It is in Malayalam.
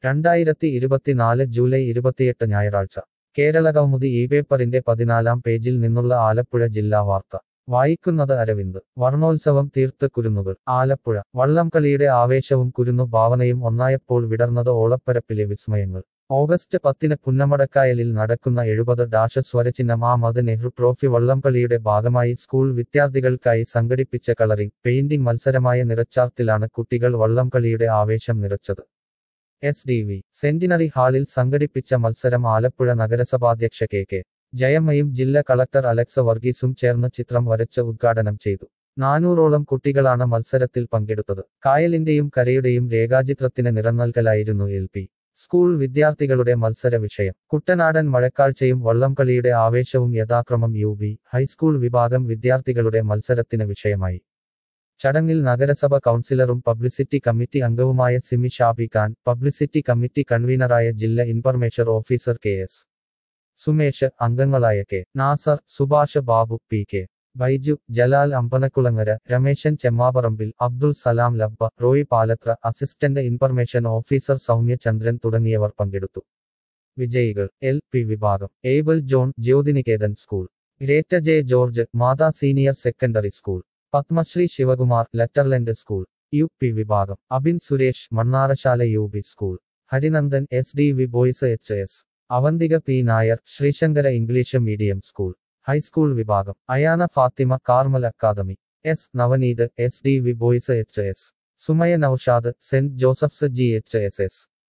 രണ്ടായിരത്തി ഇരുപത്തിനാല് ജൂലൈ ഇരുപത്തിയെട്ട് ഞായറാഴ്ച കേരള കൗമുദി ഈ പേപ്പറിന്റെ പതിനാലാം പേജിൽ നിന്നുള്ള ആലപ്പുഴ ജില്ലാ വാർത്ത വായിക്കുന്നത് അരവിന്ദ് വർണ്ണോത്സവം തീർത്ത് കുരുന്നുകൾ ആലപ്പുഴ വള്ളംകളിയുടെ ആവേശവും കുരുന്നു ഭാവനയും ഒന്നായപ്പോൾ വിടർന്നത് ഓളപ്പരപ്പിലെ വിസ്മയങ്ങൾ ഓഗസ്റ്റ് പത്തിന് പുന്നമടക്കായലിൽ നടക്കുന്ന എഴുപത് ഡാഷ് സ്വരചിഹ്നം ആമത് നെഹ്റു ട്രോഫി വള്ളംകളിയുടെ ഭാഗമായി സ്കൂൾ വിദ്യാർത്ഥികൾക്കായി സംഘടിപ്പിച്ച കളറിംഗ് പെയിന്റിംഗ് മത്സരമായ നിറച്ചാർത്തിലാണ് കുട്ടികൾ വള്ളംകളിയുടെ ആവേശം നിറച്ചത് എസ് ഡി വി സെന്റിനറി ഹാളിൽ സംഘടിപ്പിച്ച മത്സരം ആലപ്പുഴ നഗരസഭാധ്യക്ഷ കെ കെ ജയമ്മയും ജില്ലാ കളക്ടർ അലക്സ വർഗീസും ചേർന്ന് ചിത്രം വരച്ച് ഉദ്ഘാടനം ചെയ്തു നാനൂറോളം കുട്ടികളാണ് മത്സരത്തിൽ പങ്കെടുത്തത് കായലിന്റെയും കരയുടെയും രേഖാചിത്രത്തിന് നിറം നൽകലായിരുന്നു എൽ പി സ്കൂൾ വിദ്യാർത്ഥികളുടെ മത്സര വിഷയം കുട്ടനാടൻ മഴക്കാഴ്ചയും വള്ളംകളിയുടെ ആവേശവും യഥാക്രമം യു ബി ഹൈസ്കൂൾ വിഭാഗം വിദ്യാർത്ഥികളുടെ മത്സരത്തിന് വിഷയമായി ചടങ്ങിൽ നഗരസഭ കൗൺസിലറും പബ്ലിസിറ്റി കമ്മിറ്റി അംഗവുമായ സിമി ഷാബി ഖാൻ പബ്ലിസിറ്റി കമ്മിറ്റി കൺവീനറായ ജില്ലാ information officer K S Sumesh അംഗങ്ങളായ K Nasar Subhash Babu P K Baiju Jalal Ambanakulangara Rameshan Chemmaparambil Abdul Salam Labba Roy Palathra assistant information officer Soumya Chandran തുടങ്ങിയവർ പങ്കെടുത്തു വിജയികൾ എൽ പി വിഭാഗം Abel John Jyothiniketan school Greta J George Matha senior secondary school Padmashree Sivakumar Letterland school U P വിഭാഗം Abin Suresh Mannarasala U P school Harinandan S D V boys H S Avanthika P Nair Sreesankara English medium school high school വിഭാഗം Ayana Fathima Carmel academy S Navaneeth S D V boys H S Sumaya Noushad saint Joseph's G H S S